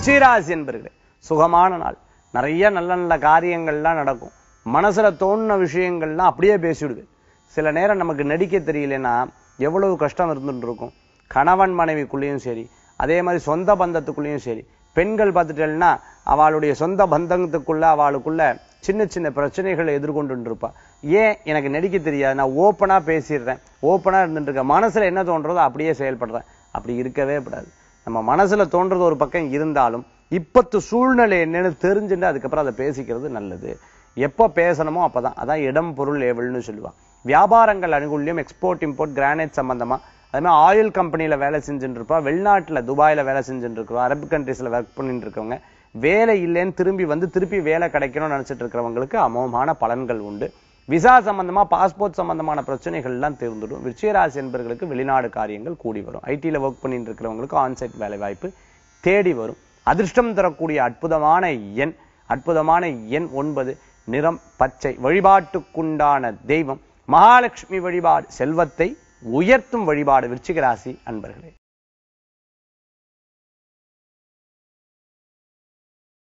விருச்சிகராசி என்பர்களே சுகமான நாள் நிறைய நல்ல நல்ல காரியங்கள்லாம் நடக்கும் மனசுல தோணுன விஷயங்கள்லாம் அப்படியே பேசிவிடுது சில நேரம் நமக்கு நடிக்க தெரியலன்னா எவ்வளவு கஷ்டம் இருந்துட்டு இருக்கும் கணவன் மனைவிக்குள்ளேயும் சரி அதே மாதிரி சொந்த பந்தத்துக்குள்ளேயும் சரி பெண்கள் பார்த்துட்டேன்னா அவளுடைய சொந்த பந்தத்துக்குள்ள அவளுக்குள்ள சின்ன சின்ன பிரச்சனைகளை எதிர்கொண்டு இருப்பா ஏன் எனக்கு நடிக்க தெரியாது நான் ஓப்பனா பேசிடுறேன் ஓப்பனா இருந்துட்டு இருக்கேன் மனசுல என்ன தோன்றதோ அப்படியே செயல்படுறேன் அப்படி இருக்கவே கூடாது நம்ம மனசுல தோன்றது ஒரு பக்கம் இருந்தாலும் இப்பத்து சூழ்நிலை என்னன்னு தெரிஞ்சுட்டு அதுக்கப்புறம் அதை பேசிக்கிறது நல்லது எப்போ பேசணுமோ அப்பதான் அதான் இடம் பொருள் ஏவல்னு சொல்லுவாங்க வியாபாரங்கள் அனுகூல்யம் எக்ஸ்போர்ட் இம்போர்ட் கிரானைட் சம்பந்தமா அதே மாதிரி ஆயில் கம்பெனில வேலை செஞ்சுட்டு இருப்பா வெளிநாட்டுல துபாயில வேலை செஞ்சுட்டு இருக்கிறோம் அரபு கண்ட்ரீஸ்ல ஒர்க் பண்ணிட்டு இருக்கவங்க வேலை இல்லைன்னு திரும்பி வந்து திருப்பி வேலை கிடைக்கணும்னு நினைச்சிட்டு இருக்கிறவங்களுக்கு அமோகமான பலன்கள் உண்டு விசா சம்பந்தமா பாஸ்போர்ட் சம்பந்தமான பிரச்சனைகள் எல்லாம் தீர்ந்துடும் விருச்சிகராசி என்பவர்களுக்கு வெளிநாடு காரியங்கள் கூடி வரும் ஐடில ஒர்க் பண்ணிட்டு இருக்கிறவங்களுக்கு ஆன்சைட் வேலை வாய்ப்பு தேடி வரும் அதிர்ஷ்டம் தரக்கூடிய அற்புதமான எண் அற்புதமான எண் ஒன்பது நிறம் பச்சை வழிபாட்டுக்குண்டான தெய்வம் மகாலட்சுமி வழிபாடு செல்வத்தை உயர்த்தும் வழிபாடு விருச்சிக ராசி அன்பர்களே